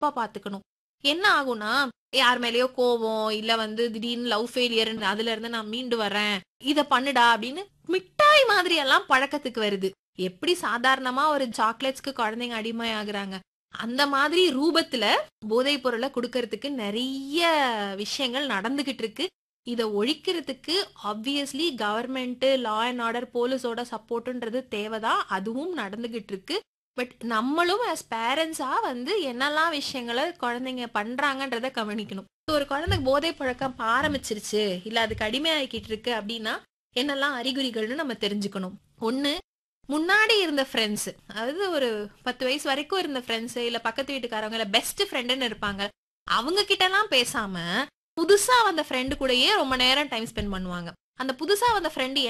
சிறப்பா பாத்துக்கணும் என்ன ஆகும்னா யார் மேலயோ கோவம் இல்ல வந்து திடீர்னு லவ் ஃபெயிலியர் அதுல இருந்து நான் மீண்டு வரேன் இத பண்ணுடா அப்படின்னு மிட்டாய் மாதிரி எல்லாம் பழக்கத்துக்கு வருது எப்படி சாதாரணமா ஒரு சாக்லேட்ஸ்க்கு குழந்தைங்க அடிமை ஆகுறாங்க அந்த மாதிரி ரூபத்துல போதைப் பொருளை கொடுக்கறதுக்கு நிறைய விஷயங்கள் நடந்துகிட்டு இருக்கு இதை ஒழிக்கிறதுக்கு obviously government law and order போலீஸோட சப்போர்ட்ன்றது தேவைதான் அதுவும் நடந்துகிட்டு இருக்கு பட் நம்மளும் as பேரண்ட்ஸா வந்து என்னெல்லாம் விஷயங்களை குழந்தைங்க பண்றாங்கன்றத கவனிக்கணும் So, ஒரு குழந்தைக்கு போதை பழக்கம் ஆரம்பிச்சிருச்சு இல்ல அதுக்கு அடிமையாக்கிட்டு இருக்கு அப்படின்னா என்னெல்லாம் அறிகுறிகள்னு நம்ம தெரிஞ்சுக்கணும் ஒண்ணு முன்னாடி இருந்த ஃப்ரெண்ட்ஸ் அதாவது ஒரு பத்து வயசு வரைக்கும் இருந்த ஃப்ரெண்ட்ஸ் இல்ல பக்கத்து வீட்டுக்காரவங்க இல்ல பெஸ்ட் ஃப்ரெண்டுன்னு இருப்பாங்க அவங்க கிட்ட எல்லாம் பேசாம புதுசா வந்த ஃப்ரெண்டு கூடயே ரொம்ப நேரம் டைம் ஸ்பெண்ட் பண்ணுவாங்க அந்த புதுசா வந்த ஃப்ரெண்டு